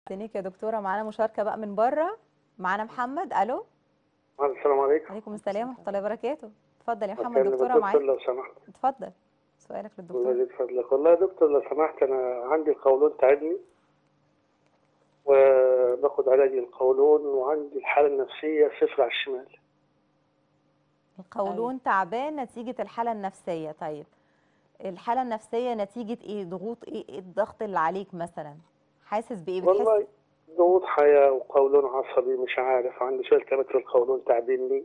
استنيك يا دكتورة معانا مشاركة بقى من بره معانا محمد الو السلام عليكم عليكم السلام ورحمة الله وبركاته اتفضل يا محمد أكلم دكتورة الدكتور معاك لو سمحت اتفضل سؤالك الله للدكتور يزيد فضلك والله يا دكتور لو سمحت أنا عندي القولون تعبني وباخد علاج القولون وعندي الحالة النفسية صفر على الشمال القولون تعبان نتيجة الحالة النفسية طيب الحالة النفسية نتيجة ايه ضغوط ايه إيه الضغط اللي عليك مثلا حاسس بايه بتحس والله ضغوط حياة وقولون عصبي مش عارف عندي شوية كبت في القولون تعبيني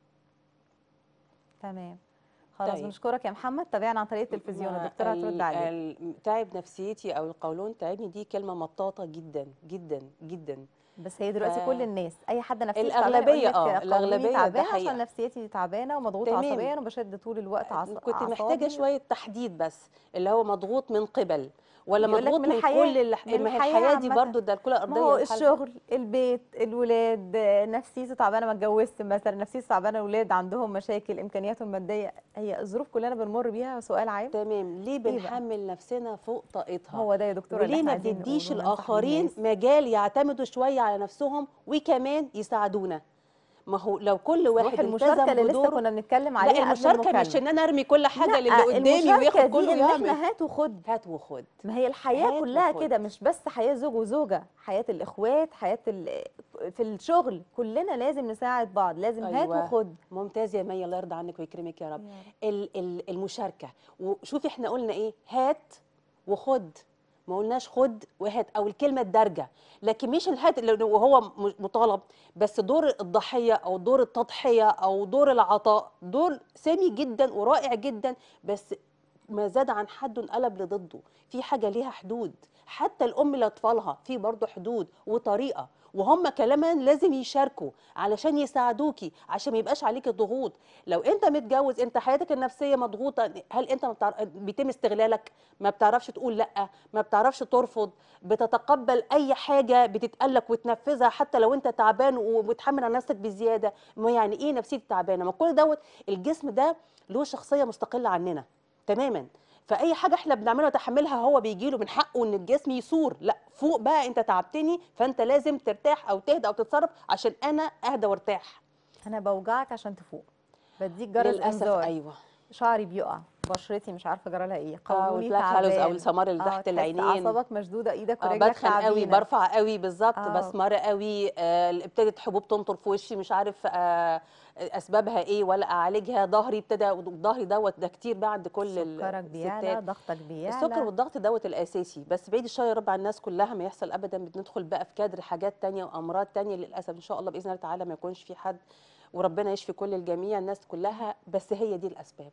تمام خلاص طيب. بنشكرك يا محمد تابعنا عن طريق التلفزيون ما الدكتورة هترد ال- عليك ال- تعب نفسيتي او القولون تعبني دي كلمه مطاطه جدا جدا جدا بس هي دلوقتي ف- كل الناس اي حد نفسيته الأغلبية، تعبانة يقول لك آه، قولوني الأغلبية ده تعبانه حقيقة. عشان نفسيتي تعبانه ومضغوط تمام. عصبيا وبشد طول الوقت عص... كنت محتاجه أعصابي. شويه تحديد بس اللي هو مضغوط من قبل ولا بيقول لك مضغوط من من, الحياة، كل الح... من ما هي الحياة الحياه دي عامة. برضو ده الكره ما الارضيه هو والحل- الشغل البيت الولاد آه، نفسيته تعبانه ما اتجوزت مثلا نفسيته تعبانه الولاد عندهم مشاكل امكانياتهم الماديه هي الظروف كلنا بنمر بيها سؤال عام تمام ليه بقى؟ بنحمل نفسنا فوق طاقتها هو ده يا دكتوره اللي وليه احنا ما عايزين بنديش نقوله وننصح بيه الاخرين الناس. مجال يعتمدوا شويه على نفسهم وكمان يساعدونا ما هو لو كل روح واحد المشاركه التزم اللي لسه بدوره كنا بنتكلم عليها لا قبل المشاركه مش المكالمة. ان انا ارمي كل حاجه لا، للي قدامي المشاركة وياخد دي كله ان ويعمل احنا هات وخد هات وخد ما هي الحياة هات كلها وخد. كده مش بس حياة زوج وزوجة حياة الإخوات حياة ال- في الشغل كلنا لازم نساعد بعض لازم هات أيوة. وخد ممتاز يا مي الله يرضى عنك ويكرمك يا رب ال- ال- المشاركه وشوفي احنا قلنا ايه هات وخد ما قلناش خد وهات او الكلمه الدارجه لكن مش الهات اللي وهو م- مطالب بس دور الضحيه او دور التضحيه او دور العطاء دور سامي جدا ورائع جدا بس ما زاد عن حد انقلب لضده في حاجه ليها حدود حتى الام لاطفالها في برضه حدود وطريقه وهم كمان لازم يشاركوا علشان يساعدوكي عشان ما يبقاش عليكي ضغوط لو انت متجوز انت حياتك النفسيه مضغوطه هل انت ما بتعرف بيتم استغلالك ما بتعرفش تقول لا ما بتعرفش ترفض بتتقبل اي حاجه بتتقالك وتنفذها حتى لو انت تعبان ومتحمل على نفسك بزياده ما يعني ايه نفسيتي تعبانه ما كل دوت الجسم ده له شخصيه مستقله عننا تماما فاي حاجه احنا بنعملها وتحملها هو بيجي له من حقه ان الجسم يثور لا فوق بقى انت تعبتني فانت لازم ترتاح او تهدى او تتصرف عشان انا اهدى وارتاح أنا بوجعك عشان تفوق بديك جرس للاسف إنذار ايوه شعري بيقع بشرتي مش عارفة جرالها إيه اه قولوني والبلاك هالوز او تعبان السمار اللي آه، تحت تحس العينين أعصابك مشدودة إيدك آه ورجلك بدخن قوي تعبينة برفع قوي بالظبط آه. بسمر قوي آه ابتدت حبوب تنطر في وشي مش عارف آه اسبابها ايه ولا اعالجها ظهري ابتدى ظهري دوت ده كتير بعد كل ال- سكرك بيعلى الستات. ضغطك بيعلى السكر والضغط دوت الاساسي بس بعيد الشر يا رب عن الناس كلها ما يحصل ابدا بندخل بقى في كادر حاجات تانية وامراض تانية للاسف ان شاء الله باذن الله تعالى ما يكونش في حد وربنا يشفي كل الجميع الناس كلها بس هي دي الاسباب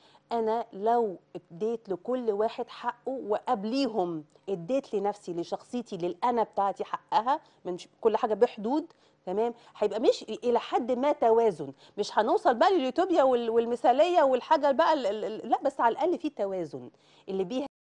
انا لو اديت لكل واحد حقه وقبليهم اديت لنفسي لشخصيتي للانا بتاعتي حقها من ش- كل حاجه بحدود تمام هيبقى مش الى حد ما توازن مش هنوصل بقى لليوتوبيا وال- والمثاليه والحاجه بقى ال- ال- ال- لا بس على الاقل في توازن اللي بيها